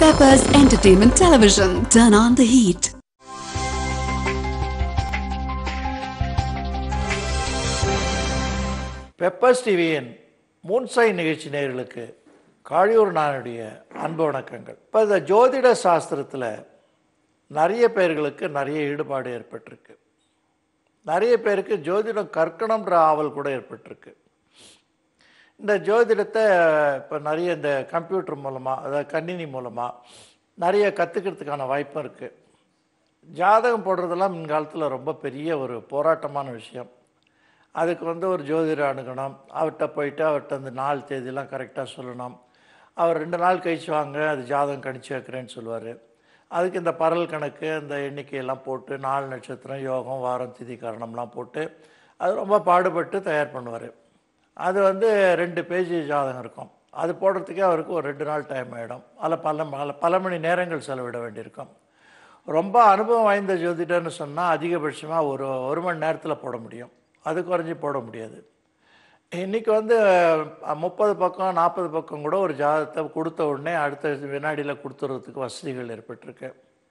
Peppers Entertainment Television. Turn on the heat. Peppers டிவியின் மூன்சை நிகழ்ச்சி நேயர்களுக்கு காழியூர் நானுடைய அன்பு வணக்கங்கள் இப்போ இந்த ஜோதிட சாஸ்திரத்தில் நிறைய பேர்களுக்கு நிறைய ஈடுபாடு ஏற்பட்டிருக்கு நிறைய பேருக்கு ஜோதிடம் கற்கணுன்ற ஆவல் கூட ஏற்பட்டிருக்கு இந்த ஜோதிடத்தை இப்போ நிறைய இந்த கம்ப்யூட்டர் மூலமாக அதாவது கணினி மூலமாக நிறைய கற்றுக்கிறதுக்கான வாய்ப்பும் இருக்குது ஜாதகம் போடுறதெல்லாம் முன்காலத்தில் ரொம்ப பெரிய ஒரு போராட்டமான விஷயம் அதுக்கு வந்து ஒரு ஜோதிடர் அணுகணும் அவர்கிட்ட போயிட்டு அவர்கிட்ட அந்த நாள் தேதியெல்லாம் கரெக்டாக சொல்லணும் அவர் ரெண்டு நாள் கழிச்சு வாங்க அது ஜாதகம் கணிச்சு வைக்கிறேன்னு சொல்லுவார் அதுக்கு இந்த பரல் கணக்கு இந்த எண்ணிக்கையெல்லாம் போட்டு நாலு நட்சத்திரம் யோகம் வாரம் திதி கரணம்லாம் போட்டு அது ரொம்ப பாடுபட்டு தயார் பண்ணுவார் அது வந்து ரெண்டு பேஜ் ஜாதகம் இருக்கும் அது போடுறதுக்கே அவருக்கு ஒரு ரெண்டு நாள் டைம் ஆகிடும் அதில் பல பல பல மணி நேரங்கள் செலவிட வேண்டியிருக்கும் ரொம்ப அனுபவம் வாய்ந்த ஜோதிடர்னு சொன்னால் அதிகபட்சமாக ஒரு ஒரு மணி நேரத்தில் போட முடியும் அது குறைஞ்சி போட முடியாது இன்றைக்கி வந்து அஹ், முப்பது பக்கம் நாற்பது பக்கம் கூட ஒரு ஜாதகத்தை கொடுத்த உடனே அடுத்த வினாடியில் கொடுத்துறதுக்கு வசதிகள் ஏற்பட்டிருக்கு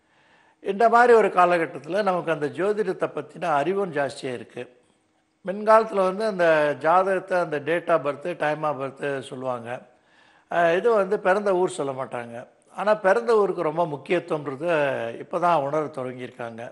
இந்த மாதிரி ஒரு காலகட்டத்தில் நமக்கு அந்த ஜோதிடத்தை பற்றின அறிவும் ஜாஸ்தியாக இருக்குது முன்காலத்தில் வந்து அந்த ஜாதகத்தை அந்த date of birth time of birth சொல்லுவாங்க அஹ், இது வந்து பிறந்த ஊர் சொல்ல மாட்டாங்க ஆனால் பிறந்த ஊருக்கு ரொம்ப முக்கியத்துவன்றது இப்போ தான் உணர தொடங்கியிருக்காங்க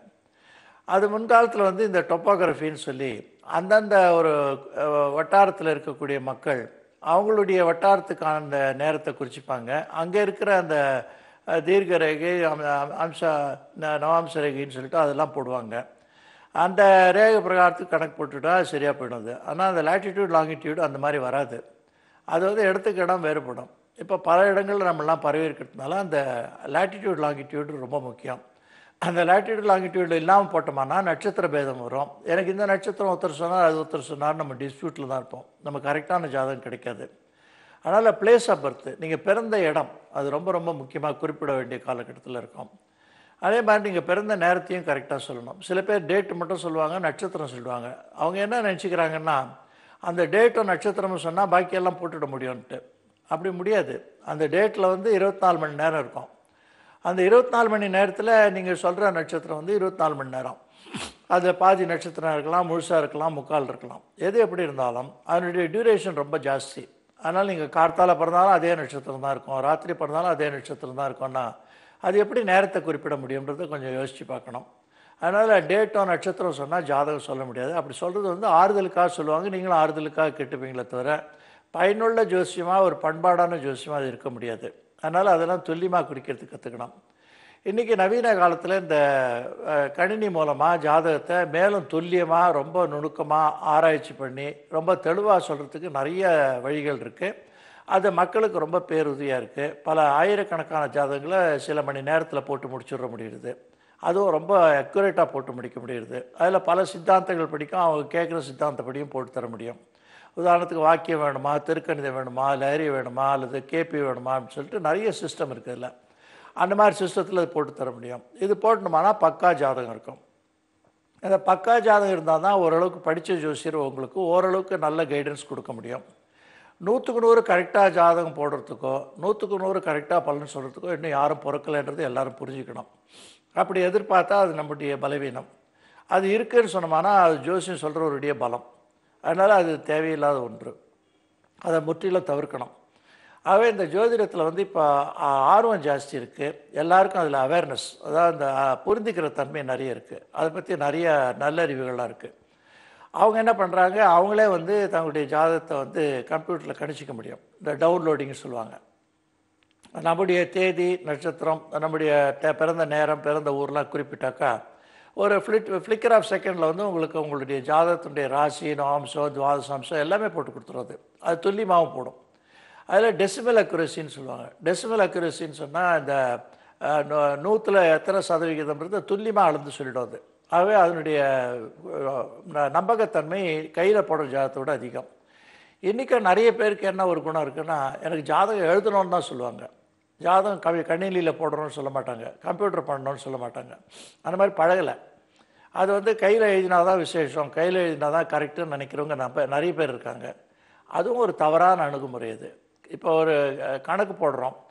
அது முன்காலத்தில் வந்து இந்த டொப்போகிராஃபின்னு சொல்லி அந்தந்த ஒரு அஹ், வட்டாரத்தில் இருக்கக்கூடிய மக்கள் அவங்களுடைய வட்டாரத்துக்கான அந்த நேரத்தை குறிச்சிப்பாங்க அங்கே இருக்கிற அந்த அஹ், தீர்க்க ரேகை அம்- அம்- அம்ச ந- நவாம்ச ரேகைன்னு சொல்லிட்டு அதெல்லாம் போடுவாங்க அந்த ரேகை பிரகாரத்துக்கு கணக்கு போட்டுட்டா சரியாக போயிடும் அது ஆனால் அந்த லாட்டிடியூட் லாங்கிடியூட் அந்த மாதிரி வராது அது வந்து இடத்துக்கு இடம் வேறுபடும் இப்போ பல இடங்களில் நம்மலாம் பரவி இருக்கிறதுனால அந்த லாட்டிடியூட் லாங்கிடியூடு ரொம்ப முக்கியம் அந்த லாட்டிடியூட் லாங்கிடியூட் இல்லாமல் போட்டோம்னா நட்சத்திர பேதம் வரும் எனக்கு இந்த நட்சத்திரம் ஒருத்தர் சொன்னார் அது ஒருத்தர் சொன்னார் நம்ம டிஸ்பியூட்டில் தான் இருப்போம் நம்ம கரெக்டான ஜாதகம் கிடைக்காது அதனால் பிளேஸ் ஆஃப் பர்த் நீங்கள் பிறந்த இடம் அது ரொம்ப ரொம்ப முக்கியமாக குறிப்பிட வேண்டிய காலகட்டத்தில் இருக்கும் அதே மாதிரி நீங்கள் பிறந்த நேரத்தையும் கரெக்டாக சொல்லணும் சில பேர் டேட் மட்டும் சொல்லுவாங்க நட்சத்திரம் சொல்லுவாங்க அவங்க என்ன நினச்சிக்கிறாங்கன்னா அந்த டேட்டும் நட்சத்திரமும் சொன்னால் பாக்கியெல்லாம் போட்டுட முடியும்ன்ட்டு அப்படி முடியாது அந்த டேட்டில் வந்து இருபத்தி நாலு மணி நேரம் இருக்கும் அந்த இருபத்தி நாலு மணி நேரத்தில் நீங்கள் சொல்கிற நட்சத்திரம் வந்து இருபத்தி நாலு மணி நேரம் அது பாதி நட்சத்திரம் இருக்கலாம் முழுசாக இருக்கலாம் முக்கால் இருக்கலாம் எது எப்படி இருந்தாலும் அதனுடைய டியூரேஷன் ரொம்ப ஜாஸ்தி அதனால் நீங்கள் கார்த்தால பிறந்தாலும் அதே நட்சத்திரம் தான் இருக்கும் ராத்திரி பிறந்தாலும் அதே நட்சத்திரம் தான் இருக்கும்னா அது எப்படி நேரத்தை குறிப்பிட முடியுன்றதை கொஞ்சம் யோசித்து பார்க்கணும் அதனால் டேட்டோ நட்சத்திரம் சொன்னால் ஜாதகம் சொல்ல முடியாது அப்படி சொல்கிறது வந்து ஆறுதலுக்காக சொல்லுவாங்க நீங்களும் ஆறுதலுக்காக கேட்டுப்பீங்களே தவிர பயனுள்ள ஜோசியமாக ஒரு பண்பாடான ஜோசியமாக அது இருக்க முடியாது அதனால் அதெல்லாம் துல்லியமாக குறிக்கிறதுக்கு கற்றுக்கணும் இன்றைக்கி நவீன காலத்தில் இந்த அஹ், கணினி மூலமாக ஜாதகத்தை மேலும் துல்லியமாக ரொம்ப நுணுக்கமாக ஆராய்ச்சி பண்ணி ரொம்ப தெளிவாக சொல்கிறதுக்கு நிறைய வழிகள் இருக்குது அது மக்களுக்கு ரொம்ப பேருதவியாக இருக்குது பல ஆயிரக்கணக்கான ஜாதகங்களை சில மணி நேரத்தில் போட்டு முடிச்சிட முடியுது அதுவும் ரொம்ப அக்யூரேட்டாக போட்டு முடிக்க முடியுது அதில் பல சித்தாந்தங்கள் படிக்கும் அவங்க கேட்குற சித்தாந்தப்படியும் போட்டு தர முடியும் உதாரணத்துக்கு வாக்கியம் வேணுமா திருக்கணிதம் வேணுமா லஹரி வேணுமா அல்லது கேபி வேணுமான்னு சொல்லிட்டு நிறைய சிஸ்டம் இருக்குது இதில் அந்த மாதிரி சிஸ்டத்தில் இது போட்டு தர முடியும் இது போட்டணுமானா பக்கா ஜாதகம் இருக்கும் அந்த பக்கா ஜாதகம் இருந்தால் தான் ஓரளவுக்கு படித்த ஜோசியர் உங்களுக்கு ஓரளவுக்கு நல்ல கைடன்ஸ் கொடுக்க முடியும் நூற்றுக்கு நூறு கரெக்டாக ஜாதகம் போடுறதுக்கோ நூற்றுக்கு நூறு கரெக்டாக பலன் சொல்கிறதுக்கோ இன்னும் யாரும் பொறுக்கலைன்றது எல்லாரும் புரிஞ்சுக்கணும் அப்படி எதிர்பார்த்தா அது நம்முடைய பலவீனம் அது இருக்குன்னு சொன்னோம்னா அது ஜோசியம் சொல்கிறவருடைய பலம் அதனால் அது தேவையில்லாத ஒன்று அதை முற்றிலும் தவிர்க்கணும் ஆகவே இந்த ஜோதிடத்தில் வந்து இப்போ ஆர்வம் ஜாஸ்தி இருக்குது எல்லாருக்கும் அதில் அவேர்னஸ் அதாவது இந்த ஆ, புரிந்துக்கிற தன்மை நிறைய இருக்குது அதை பற்றி நிறைய நல்லறிவுகள்லாம் இருக்குது அவங்க என்ன பண்ணுறாங்க அவங்களே வந்து தங்களுடைய ஜாதகத்தை வந்து கம்ப்யூட்டரில் கணிச்சிக்க முடியும் இந்த டவுன்லோடிங்னு சொல்லுவாங்க நம்முடைய தேதி நட்சத்திரம் நம்முடைய ட- பிறந்த நேரம் பிறந்த ஊர்லாம் குறிப்பிட்டாக்கா ஒரு ஃப்ளிட் ஃப்ளிக்கர் ஆஃப் செகண்டில் வந்து உங்களுக்கு உங்களுடைய ஜாதகத்தினுடைய ராசி நவாம்சம் துவாதசாம்சம் எல்லாமே போட்டு கொடுத்துருவது அது துல்லியமாகவும் போடும் அதில் டெசிமல் அக்குரஸின்னு சொல்லுவாங்க டெசிமல் அக்குரஸின்னு சொன்னால் இந்த அஹ், நூ- நூற்றுல எத்தனை சதவிகிதம்ன்றது துல்லியமாக அளந்து சொல்லிடும் அது ஆகவே அதனுடைய அஹ், ந- நம்பகத்தன்மை கையில் போடுற ஜாதகத்தை விட அதிகம் இன்றைக்கி நிறைய பேருக்கு என்ன ஒரு குணம் இருக்குன்னா எனக்கு ஜாதகம் எழுதணும்னு தான் சொல்லுவாங்க ஜாதகம் கவி கணினியில் போடணும்னு சொல்ல மாட்டாங்க கம்ப்யூட்டர் பண்ணணும்னு சொல்ல மாட்டாங்க அந்த மாதிரி பழகலை அது வந்து கையில் எழுதினா தான் விசேஷம் கையில் எழுதினா தான் கரெக்டுன்னு நினைக்கிறவங்க நம்ம நிறைய பேர் இருக்காங்க அதுவும் ஒரு தவறான அணுகுமுறை இது இப்போ ஒரு அஹ், கணக்கு போடுறோம்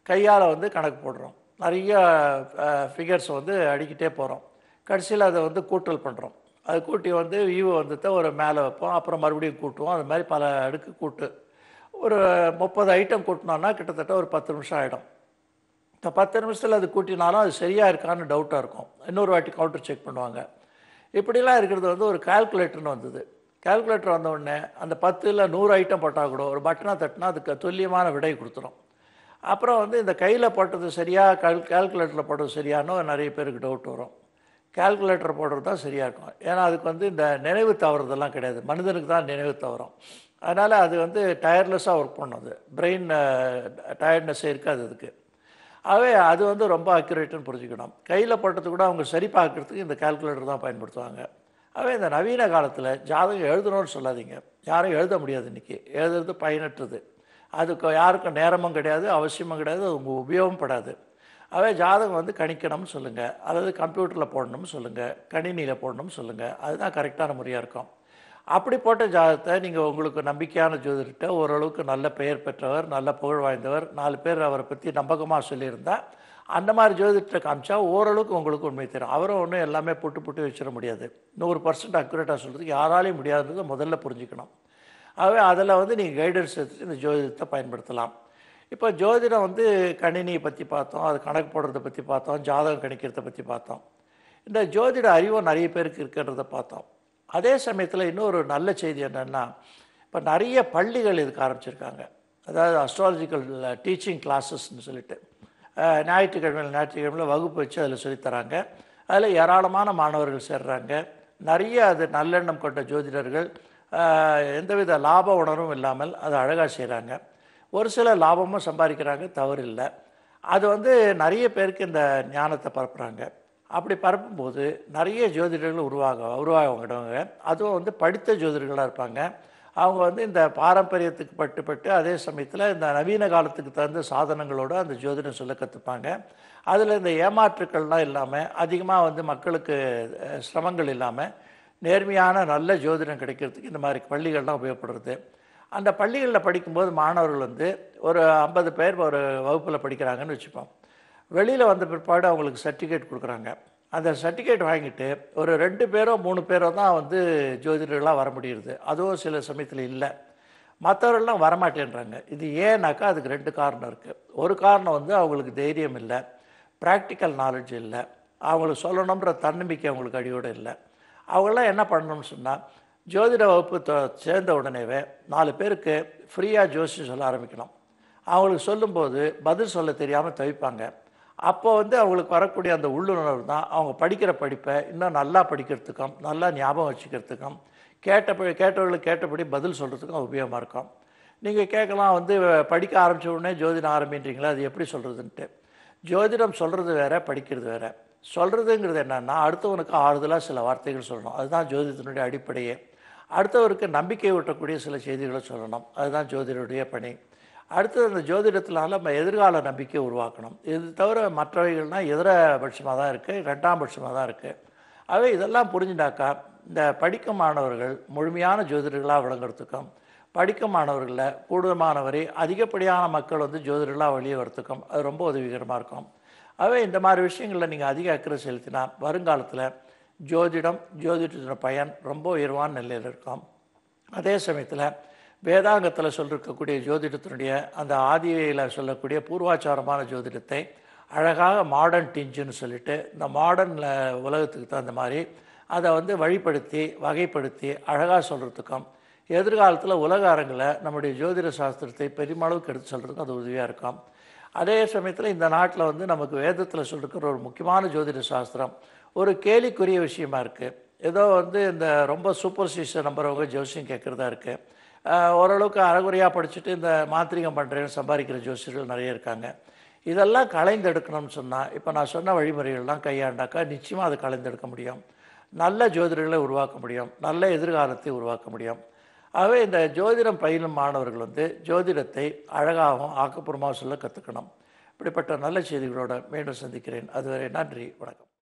கையால் வந்து கணக்கு போடுறோம் நிறைய ஃபிகர்ஸ் வந்து அடிக்கிட்டே போகிறோம் கடைசியில் அதை வந்து கூட்டல் பண்ணுறோம் அது கூட்டி வந்து ஈவு வந்துட்டு ஒரு மேலே வைப்போம் அப்புறம் மறுபடியும் கூட்டுவோம் அது மாதிரி பல அடுக்கு கூட்டு ஒரு முப்பது ஐட்டம் கூட்டினோன்னா கிட்டத்தட்ட ஒரு பத்து நிமிஷம் ஆகிடும் இந்த பத்து நிமிஷத்தில் அது கூட்டினாலும் அது சரியாக இருக்கான்னு டவுட்டாக இருக்கும் இன்னொரு வாட்டி கவுண்டர் செக் பண்ணுவாங்க இப்படிலாம் இருக்கிறது வந்து ஒரு கால்குலேட்டர்னு வந்தது கால்குலேட்டர் வந்த உடனே அந்த பத்து இல்லை நூறு ஐட்டம் போட்டால் கூட ஒரு பட்டனை தட்டினா அதுக்கு துல்லியமான விடை கொடுத்துரும் அப்புறம் வந்து இந்த கையில் போட்டது சரியாக கால் கால்குலேட்டரில் போட்டது சரியானோ நிறைய பேருக்கு டவுட் வரும் கால்குலேட்டர் போடுறது தான் சரியாக இருக்கும் ஏன்னா அதுக்கு வந்து இந்த நினைவு தவறுதெல்லாம் கிடையாது மனிதனுக்கு தான் நினைவு தவறும் அதனால் அது வந்து டயர்லெஸ்ஸாக ஒர்க் பண்ணும் அது பிரெயின் டயர்ட்னஸ்ஸே இருக்காது அதுக்கு ஆகவே அது வந்து ரொம்ப அக்யூரேட்டுன்னு புரிஞ்சுக்கணும் கையில் போட்டது கூட அவங்க சரி பார்க்குறதுக்கு இந்த கால்குலேட்டர் தான் பயன்படுத்துவாங்க ஆகவே இந்த நவீன காலத்தில் ஜாதகம் எழுதணும்னு சொல்லாதீங்க யாரும் எழுத முடியாது இன்றைக்கி எழுதுறது பயனற்றது அதுக்கு யாருக்கும் நேரமும் கிடையாது அவசியமும் கிடையாது அது உங்க உபயோகப்படாது ஆகவே ஜாதகம் வந்து கணிக்கணும்னு சொல்லுங்கள் அல்லது கம்ப்யூட்டரில் போடணும்னு சொல்லுங்கள் கணினியில் போடணும்னு சொல்லுங்கள் அதுதான் கரெக்டான முறையாக இருக்கும் அப்படி போட்ட ஜாதகத்தை நீங்கள் உங்களுக்கு நம்பிக்கையான ஜோதிடர்கிட்ட ஓரளவுக்கு நல்ல பெயர் பெற்றவர் நல்ல புகழ் வாய்ந்தவர் நாலு பேர் அவரை பற்றி நம்பகமாக சொல்லியிருந்தா அந்த மாதிரி ஜோதிடத்தை காமிச்சா ஓரளவுக்கு உங்களுக்கு உண்மை தெரியும் அவரும் ஒன்றும் எல்லாமே புட்டு புட்டு வச்சிட முடியாது நூறு பர்சன்ட் அக்யூரேட்டாக சொல்கிறதுக்கு யாராலையும் முடியாததை முதல்ல புரிஞ்சுக்கணும் ஆகவே அதில் வந்து நீங்கள் கைடன்ஸ் எடுத்துட்டு இந்த ஜோதிடத்தை பயன்படுத்தலாம் இப்போ ஜோதிடம் வந்து கணினியை பற்றி பார்த்தோம் அது கணக்கு போடுறதை பற்றி பார்த்தோம் ஜாதகம் கணிக்கிறதை பற்றி பார்த்தோம் இந்த ஜோதிட அறிவும் நிறைய பேருக்கு இருக்கிறத பார்த்தோம் அதே சமயத்தில் இன்னொரு நல்ல செய்தி என்னென்னா இப்போ நிறைய பள்ளிகள் இதுக்கு ஆரம்பிச்சிருக்காங்க அதாவது அஸ்ட்ராலஜிக்கல் டீச்சிங் கிளாஸஸ்ன்னு சொல்லிட்டு அஹ், ஞாயிற்றுக்கிழமையில் ஞாயிற்றுக்கிழமையில் வகுப்பு வச்சு அதில் சொல்லித்தராங்க அதில் ஏராளமான மாணவர்கள் சேர்றாங்க நிறைய அது நல்லெண்ணம் கொண்ட ஜோதிடர்கள் அஹ், எந்தவித லாப உணர்வும் இல்லாமல் அதை அழகாக செய்கிறாங்க ஒரு சில லாபமும் சம்பாதிக்கிறாங்க தவறு இல்லை அது வந்து நிறைய பேருக்கு இந்த ஞானத்தை பரப்புகிறாங்க அப்படி பரப்பும்போது நிறைய ஜோதிடர்கள் உருவாக உருவாகவங்க அதுவும் வந்து படித்த ஜோதிடர்களாக இருப்பாங்க அவங்க வந்து இந்த பாரம்பரியத்துக்கு பட்டுப்பட்டு அதே சமயத்தில் இந்த நவீன காலத்துக்கு தகுந்த சாதனங்களோடு அந்த ஜோதிடம் சொல்ல கற்றுப்பாங்க அதில் இந்த ஏமாற்றுக்கள்லாம் இல்லாமல் அதிகமாக வந்து மக்களுக்கு அஹ், சிரமங்கள் இல்லாமல் நேர்மையான நல்ல ஜோதிடம் கிடைக்கிறதுக்கு இந்த மாதிரி பள்ளிகள்லாம் உபயோகப்படுறது அந்த பள்ளிகளில் படிக்கும்போது மாணவர்கள் வந்து ஒரு ஐம்பது பேர் ஒரு வகுப்பில் படிக்கிறாங்கன்னு வச்சுப்போம் வெளியில் வந்த பிற்பாடு அவங்களுக்கு சர்டிஃபிகேட் கொடுக்குறாங்க அந்த சர்டிஃபிகேட் வாங்கிட்டு ஒரு ரெண்டு பேரோ மூணு பேரோ தான் வந்து ஜோதிடர்களாக வர முடியுது அதுவும் சில சமயத்தில் இல்லை மற்றவர்கள்லாம் வரமாட்டேன்றாங்க இது ஏன்னாக்கா அதுக்கு ரெண்டு காரணம் இருக்குது ஒரு காரணம் வந்து அவங்களுக்கு தைரியம் இல்லை ப்ராக்டிக்கல் நாலேஜ் இல்லை அவங்களுக்கு சொல்லணுன்ற தன்னம்பிக்கை அவங்களுக்கு அடியோடு இல்லை அவங்களாம் என்ன பண்ணணும்னு சொன்னால் ஜோதிட வகுப்பு தொ- சேர்ந்த உடனேவே நாலு பேருக்கு ஃப்ரீயாக ஜோசியம் சொல்ல ஆரம்பிக்கணும் அவங்களுக்கு சொல்லும்போது பதில் சொல்ல தெரியாமல் தவிப்பாங்க அப்போ வந்து அவங்களுக்கு வரக்கூடிய அந்த உள்ளுணர்வு தான் அவங்க படிக்கிற படிப்பை இன்னும் நல்லா படிக்கிறதுக்கும் நல்லா ஞாபகம் வச்சுக்கிறதுக்கும் கேட்ட கேட்டவர்களுக்கு கேட்டபடி பதில் சொல்கிறதுக்கும் உபயோகமாக இருக்கும் நீங்கள் கேட்கலாம் வந்து படிக்க ஆரம்பிச்ச உடனே ஜோதிடம் ஆரம்பின்றீங்களா அது எப்படி சொல்கிறதுன்ட்டு ஜோதிடம் சொல்கிறது வேற படிக்கிறது வேற சொல்கிறதுங்கிறது என்னன்னா அடுத்தவனுக்கு ஆறுதலாக சில வார்த்தைகள் சொல்லணும் அதுதான் ஜோதிடத்தினுடைய அடிப்படையே அடுத்தவருக்கு நம்பிக்கை ஊட்டக்கூடிய சில செய்திகளை சொல்லணும் அதுதான் ஜோதிடருடைய பணி அடுத்தது அந்த ஜோதிடத்தினால நம்ம எதிர்கால நம்பிக்கை உருவாக்கணும் இது தவிர மற்றவைகள்னால் எதிரபட்சமாக தான் இருக்குது ரெண்டாம் பட்சமாக தான் இருக்குது ஆகவே இதெல்லாம் புரிஞ்சுனாக்கா இந்த படிக்கும் மாணவர்கள் முழுமையான ஜோதிடர்களாக விளங்குறதுக்கும் படிக்கும் மாணவர்களில் கூடுதலானவரை அதிகப்படியான மக்கள் வந்து ஜோதிடர்களாக வெளியே வரத்துக்கும் அது ரொம்ப உதவிகரமாக இருக்கும் ஆகவே இந்த மாதிரி விஷயங்களில் நீங்கள் அதிக அக்கறை செலுத்தினா வருங்காலத்தில் ஜோதிடம் ஜோதிடத்தின பயன் ரொம்ப உயர்வான நிலையில் இருக்கும் அதே சமயத்தில் வேதாங்கத்தில் சொல்லிருக்கக்கூடிய ஜோதிடத்தினுடைய அந்த ஆதியில் சொல்லக்கூடிய பூர்வாச்சாரமான ஜோதிடத்தை அழகாக மாடர்ன் டிஞ்சுன்னு சொல்லிட்டு இந்த மாடர்ன் உலகத்துக்கு தகுந்த மாதிரி அதை வந்து வழிப்படுத்தி வகைப்படுத்தி அழகாக சொல்கிறதுக்கும் எதிர்காலத்தில் உலக அரங்கில் நம்முடைய ஜோதிட சாஸ்திரத்தை பெருமளவுக்கு எடுத்து சொல்கிறதுக்கும் அது உதவியாக இருக்கும் அதே சமயத்தில் இந்த நாட்டில் வந்து நமக்கு வேதத்தில் சொல்லிருக்கிற ஒரு முக்கியமான ஜோதிட சாஸ்திரம் ஒரு கேலிக்குரிய விஷயமா இருக்குது ஏதோ வந்து இந்த ரொம்ப சூப்பர்ஸ்டிஷன் நம்புறவங்க ஜோசியம் கேட்குறதா இருக்குது ஓரளவுக்கு அறகுறையாக படிச்சுட்டு இந்த மாந்திரிகம் பண்ணுறேன்னு சம்பாதிக்கிற ஜோசியர்கள் நிறைய இருக்காங்க இதெல்லாம் கலைந்தெடுக்கணும்னு சொன்னால் இப்போ நான் சொன்ன வழிமுறைகள்லாம் கையாண்டாக்கா நிச்சயமாக அதை கலைந்தெடுக்க முடியும் நல்ல ஜோதிடர்களை உருவாக்க முடியும் நல்ல எதிர்காலத்தை உருவாக்க முடியும் ஆகவே இந்த ஜோதிடம் பயிலும் மாணவர்கள் வந்து ஜோதிடத்தை அழகாகவும் ஆக்கப்பூர்வமாக சொல்ல கற்றுக்கணும் இப்படிப்பட்ட நல்ல செய்திகளோட மீண்டும் சந்திக்கிறேன் அதுவரை நன்றி வணக்கம்